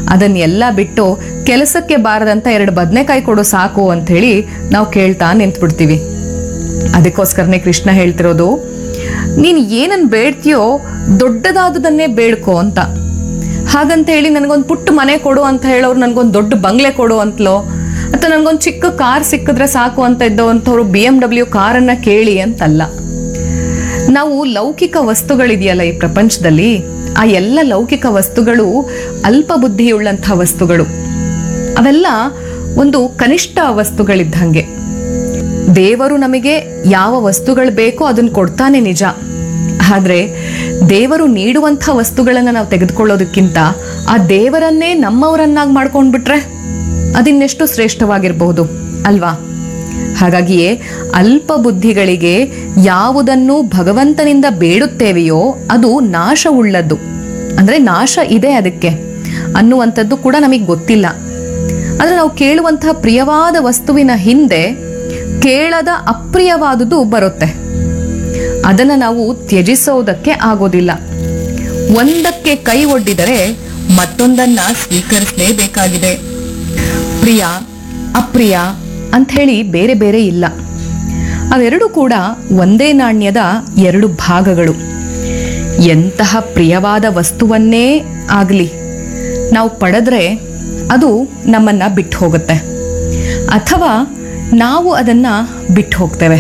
ಅದನ್ನೆಲ್ಲ ಬಿಟ್ಟು ಕೆಲಸಕ್ಕೆ ಬಾರದಂತ ಎರಡು ಬದನೆಕಾಯಿ ಕೊಡು ಸಾಕು ಅಂತ ಹೇಳಿ ನಾವು ಕೇಳ್ತಾ ನಿಂತ್ಬಿಡ್ತೀವಿ ಅದಕ್ಕೋಸ್ಕರನೇ ಕೃಷ್ಣ ಹೇಳ್ತಿರೋದು ನೀನು ಏನನ್ ಬೇಡ್ತೀಯೋ ದೊಡ್ಡದಾದುದನ್ನೇ ಬೇಡ್ಕೋ ಅಂತ ಹಾಗಂತ ಹೇಳಿ ನನಗೊಂದು ಪುಟ್ಟ ಮನೆ ಕೊಡು ಅಂತ ಹೇಳೋರು ನನಗೊಂದು ದೊಡ್ಡ ಬಂಗ್ಲೆ ಕೊಡು ಅಂತಲೋ ಅಥವಾ ನನಗೊಂದು ಚಿಕ್ಕ ಕಾರ್ ಸಿಕ್ಕಿದ್ರೆ ಸಾಕು ಅಂತ ಇದ್ದವಂಥವ್ರು ಬಿ ಎಂ ಡಬ್ಲ್ಯೂ ಕಾರನ್ನ ಕೇಳಿ ಅಂತಲ್ಲ ನಾವು ಲೌಕಿಕ ವಸ್ತುಗಳಿದೆಯಲ್ಲ ಈ ಪ್ರಪಂಚದಲ್ಲಿ ಆ ಎಲ್ಲ ಲೌಕಿಕ ವಸ್ತುಗಳು ಅಲ್ಪ ಬುದ್ಧಿಯುಳ್ಳಂಥ ವಸ್ತುಗಳು ಅವೆಲ್ಲ ಒಂದು ಕನಿಷ್ಠ ವಸ್ತುಗಳಿದ್ದಂಗೆ ದೇವರು ನಮಗೆ ಯಾವ ವಸ್ತುಗಳು ಬೇಕೋ ಅದನ್ನ ಕೊಡ್ತಾನೆ ನಿಜ ಆದ್ರೆ ದೇವರು ನೀಡುವಂಥ ವಸ್ತುಗಳನ್ನ ನಾವು ತೆಗೆದುಕೊಳ್ಳೋದಕ್ಕಿಂತ ಆ ದೇವರನ್ನೇ ನಮ್ಮವರನ್ನಾಗಿ ಮಾಡ್ಕೊಂಡ್ಬಿಟ್ರೆ ಅದಿನ್ನೆಷ್ಟು ಶ್ರೇಷ್ಠವಾಗಿರಬಹುದು ಅಲ್ವಾ ಹಾಗಾಗಿಯೇ ಅಲ್ಪ ಬುದ್ಧಿಗಳಿಗೆ ಯಾವುದನ್ನು ಭಗವಂತನಿಂದ ಬೇಡುತ್ತೇವೆಯೋ ಅದು ನಾಶವುಳ್ಳದ್ದು ಅಂದ್ರೆ ನಾಶ ಇದೆ ಅದಕ್ಕೆ ಅನ್ನುವಂಥದ್ದು ಕೂಡ ನಮಗೆ ಗೊತ್ತಿಲ್ಲ ಆದ್ರೆ ನಾವು ಕೇಳುವಂತಹ ಪ್ರಿಯವಾದ ವಸ್ತುವಿನ ಹಿಂದೆ ಕೇಳದ ಅಪ್ರಿಯವಾದುದು ಬರುತ್ತೆ ಅದನ್ನ ನಾವು ತ್ಯಜಿಸೋದಕ್ಕೆ ಆಗೋದಿಲ್ಲ ಒಂದಕ್ಕೆ ಕೈ ಒಡ್ಡಿದರೆ ಮತ್ತೊಂದನ್ನ ಸ್ವೀಕರಿಸಲೇಬೇಕಾಗಿದೆ ಪ್ರಿಯ ಅಪ್ರಿಯ ಅಂತ ಹೇಳಿ ಬೇರೆ ಬೇರೆ ಇಲ್ಲ ಅವೆರಡೂ ಕೂಡ ಒಂದೇ ನಾಣ್ಯದ ಎರಡು ಭಾಗಗಳು ಎಂತಹ ಪ್ರಿಯವಾದ ವಸ್ತುವನ್ನೇ ಆಗಲಿ ನಾವು ಪಡೆದ್ರೆ ಅದು ನಮ್ಮನ್ನ ಬಿಟ್ಟು ಹೋಗುತ್ತೆ ಅಥವಾ ನಾವು ಅದನ್ನ ಬಿಟ್ಟು ಹೋಗ್ತೇವೆ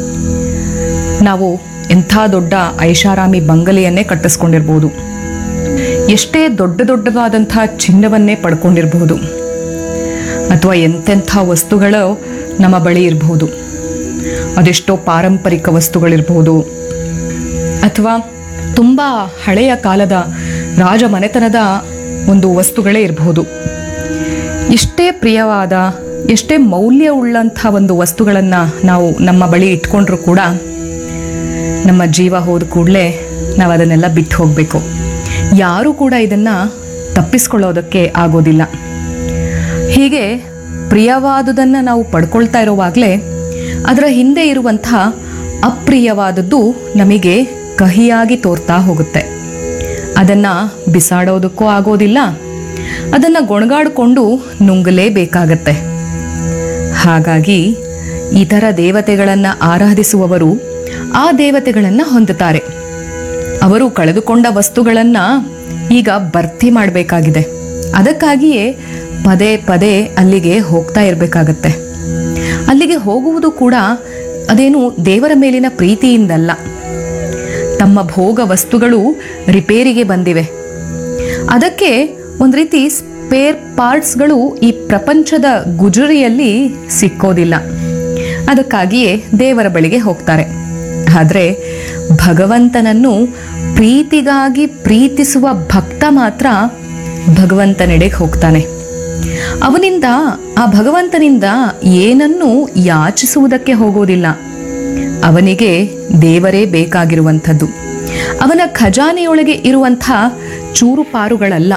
ನಾವು ಎಂಥ ದೊಡ್ಡ ಐಷಾರಾಮಿ ಬಂಗಲೆಯನ್ನೇ ಕಟ್ಟಿಸ್ಕೊಂಡಿರ್ಬೋದು ಎಷ್ಟೇ ದೊಡ್ಡ ದೊಡ್ಡದಾದಂಥ ಚಿನ್ನವನ್ನೇ ಪಡ್ಕೊಂಡಿರಬಹುದು ಅಥವಾ ಎಂತೆಂಥ ವಸ್ತುಗಳು ನಮ್ಮ ಬಳಿ ಇರಬಹುದು ಅದೆಷ್ಟೋ ಪಾರಂಪರಿಕ ವಸ್ತುಗಳಿರಬಹುದು ಅಥವಾ ತುಂಬ ಹಳೆಯ ಕಾಲದ ರಾಜ ಮನೆತನದ ಒಂದು ವಸ್ತುಗಳೇ ಇರಬಹುದು ಎಷ್ಟೇ ಪ್ರಿಯವಾದ ಎಷ್ಟೇ ಮೌಲ್ಯವುಳ್ಳಂಥ ಒಂದು ವಸ್ತುಗಳನ್ನು ನಾವು ನಮ್ಮ ಬಳಿ ಇಟ್ಕೊಂಡ್ರೂ ಕೂಡ ನಮ್ಮ ಜೀವ ಹೋದ ಕೂಡಲೇ ನಾವು ಅದನ್ನೆಲ್ಲ ಬಿಟ್ಟು ಹೋಗಬೇಕು ಯಾರೂ ಕೂಡ ಇದನ್ನು ತಪ್ಪಿಸ್ಕೊಳ್ಳೋದಕ್ಕೆ ಆಗೋದಿಲ್ಲ ಹೀಗೆ ಪ್ರಿಯವಾದುದನ್ನು ನಾವು ಪಡ್ಕೊಳ್ತಾ ಇರುವಾಗಲೇ ಅದರ ಹಿಂದೆ ಇರುವಂಥ ಅಪ್ರಿಯವಾದದ್ದು ನಮಗೆ ಕಹಿಯಾಗಿ ತೋರ್ತಾ ಹೋಗುತ್ತೆ ಅದನ್ನು ಬಿಸಾಡೋದಕ್ಕೂ ಆಗೋದಿಲ್ಲ ಅದನ್ನು ಗೊಣಗಾಡಿಕೊಂಡು ನುಂಗಲೇಬೇಕಾಗತ್ತೆ ಹಾಗಾಗಿ ಇತರ ದೇವತೆಗಳನ್ನು ಆರಾಧಿಸುವವರು ಆ ದೇವತೆಗಳನ್ನು ಹೊಂದುತ್ತಾರೆ ಅವರು ಕಳೆದುಕೊಂಡ ವಸ್ತುಗಳನ್ನು ಈಗ ಭರ್ತಿ ಮಾಡಬೇಕಾಗಿದೆ ಅದಕ್ಕಾಗಿಯೇ ಪದೇ ಪದೇ ಅಲ್ಲಿಗೆ ಹೋಗ್ತಾ ಇರಬೇಕಾಗತ್ತೆ ಅಲ್ಲಿಗೆ ಹೋಗುವುದು ಕೂಡ ಅದೇನು ದೇವರ ಮೇಲಿನ ಪ್ರೀತಿಯಿಂದಲ್ಲ ತಮ್ಮ ಭೋಗ ವಸ್ತುಗಳು ರಿಪೇರಿಗೆ ಬಂದಿವೆ ಅದಕ್ಕೆ ಒಂದು ರೀತಿ ಸ್ಪೇರ್ ಪಾರ್ಟ್ಸ್ಗಳು ಈ ಪ್ರಪಂಚದ ಗುಜರಿಯಲ್ಲಿ ಸಿಕ್ಕೋದಿಲ್ಲ ಅದಕ್ಕಾಗಿಯೇ ದೇವರ ಬಳಿಗೆ ಹೋಗ್ತಾರೆ ಆದರೆ ಭಗವಂತನನ್ನು ಪ್ರೀತಿಗಾಗಿ ಪ್ರೀತಿಸುವ ಭಕ್ತ ಮಾತ್ರ ಭಗವಂತನೆಡೆಗೆ ಹೋಗ್ತಾನೆ ಅವನಿಂದ ಆ ಭಗವಂತನಿಂದ ಏನನ್ನೂ ಯಾಚಿಸುವುದಕ್ಕೆ ಹೋಗೋದಿಲ್ಲ ಅವನಿಗೆ ದೇವರೇ ಬೇಕಾಗಿರುವಂಥದ್ದು ಅವನ ಖಜಾನೆಯೊಳಗೆ ಇರುವಂಥ ಚೂರುಪಾರುಗಳಲ್ಲ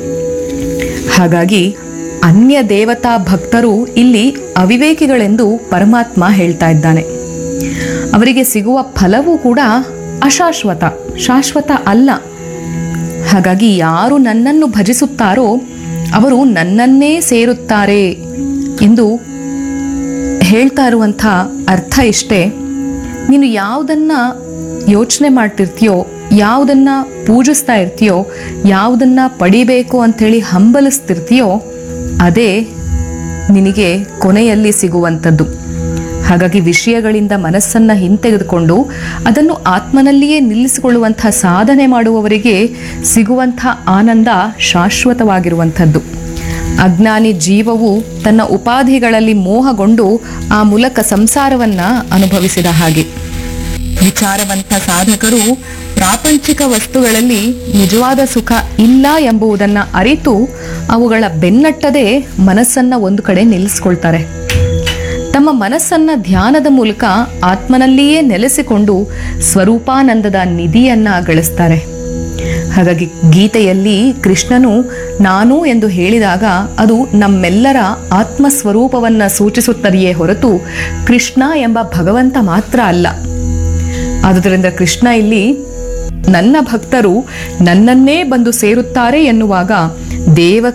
ಹಾಗಾಗಿ ಅನ್ಯ ದೇವತಾ ಭಕ್ತರು ಇಲ್ಲಿ ಅವಿವೇಕಿಗಳೆಂದು ಪರಮಾತ್ಮ ಹೇಳ್ತಾ ಇದ್ದಾನೆ ಅವರಿಗೆ ಸಿಗುವ ಫಲವೂ ಕೂಡ ಅಶಾಶ್ವತ ಶಾಶ್ವತ ಅಲ್ಲ ಹಾಗಾಗಿ ಯಾರು ನನ್ನನ್ನು ಭಜಿಸುತ್ತಾರೋ ಅವರು ನನ್ನನ್ನೇ ಸೇರುತ್ತಾರೆ ಎಂದು ಹೇಳ್ತಾ ಇರುವಂಥ ಅರ್ಥ ಇಷ್ಟೇ ನೀನು ಯಾವುದನ್ನ ಯೋಚನೆ ಮಾಡ್ತಿರ್ತೀಯೋ ಯಾವುದನ್ನ ಪೂಜಿಸ್ತಾ ಇರ್ತೀಯೋ ಯಾವುದನ್ನ ಪಡಿಬೇಕು ಅಂಥೇಳಿ ಹಂಬಲಿಸ್ತಿರ್ತೀಯೋ ಅದೇ ನಿನಗೆ ಕೊನೆಯಲ್ಲಿ ಸಿಗುವಂಥದ್ದು ಹಾಗಾಗಿ ವಿಷಯಗಳಿಂದ ಮನಸ್ಸನ್ನ ಹಿಂತೆಗೆದುಕೊಂಡು ಅದನ್ನು ಆತ್ಮನಲ್ಲಿಯೇ ನಿಲ್ಲಿಸಿಕೊಳ್ಳುವಂಥ ಸಾಧನೆ ಮಾಡುವವರಿಗೆ ಸಿಗುವಂಥ ಆನಂದ ಶಾಶ್ವತವಾಗಿರುವಂಥದ್ದು ಅಜ್ಞಾನಿ ಜೀವವು ತನ್ನ ಉಪಾಧಿಗಳಲ್ಲಿ ಮೋಹಗೊಂಡು ಆ ಮೂಲಕ ಸಂಸಾರವನ್ನ ಅನುಭವಿಸಿದ ಹಾಗೆ ವಿಚಾರವಂತ ಸಾಧಕರು ಪ್ರಾಪಂಚಿಕ ವಸ್ತುಗಳಲ್ಲಿ ನಿಜವಾದ ಸುಖ ಇಲ್ಲ ಎಂಬುದನ್ನ ಅರಿತು ಅವುಗಳ ಬೆನ್ನಟ್ಟದೆ ಮನಸ್ಸನ್ನ ಒಂದು ಕಡೆ ನಿಲ್ಲಿಸ್ಕೊಳ್ತಾರೆ ತಮ್ಮ ಮನಸ್ಸನ್ನ ಧ್ಯಾನದ ಮೂಲಕ ಆತ್ಮನಲ್ಲಿಯೇ ನೆಲೆಸಿಕೊಂಡು ಸ್ವರೂಪಾನಂದದ ನಿಧಿಯನ್ನ ಗಳಿಸ್ತಾರೆ ಹಾಗಾಗಿ ಗೀತೆಯಲ್ಲಿ ಕೃಷ್ಣನು ನಾನು ಎಂದು ಹೇಳಿದಾಗ ಅದು ನಮ್ಮೆಲ್ಲರ ಆತ್ಮ ಸ್ವರೂಪವನ್ನ ಸೂಚಿಸುತ್ತದೆಯೇ ಹೊರತು ಕೃಷ್ಣ ಎಂಬ ಭಗವಂತ ಮಾತ್ರ ಅಲ್ಲ ಆದುದರಿಂದ ಕೃಷ್ಣ ಇಲ್ಲಿ ನನ್ನ ಭಕ್ತರು ನನ್ನನ್ನೇ ಬಂದು ಸೇರುತ್ತಾರೆ ಎನ್ನುವಾಗ ದೇವ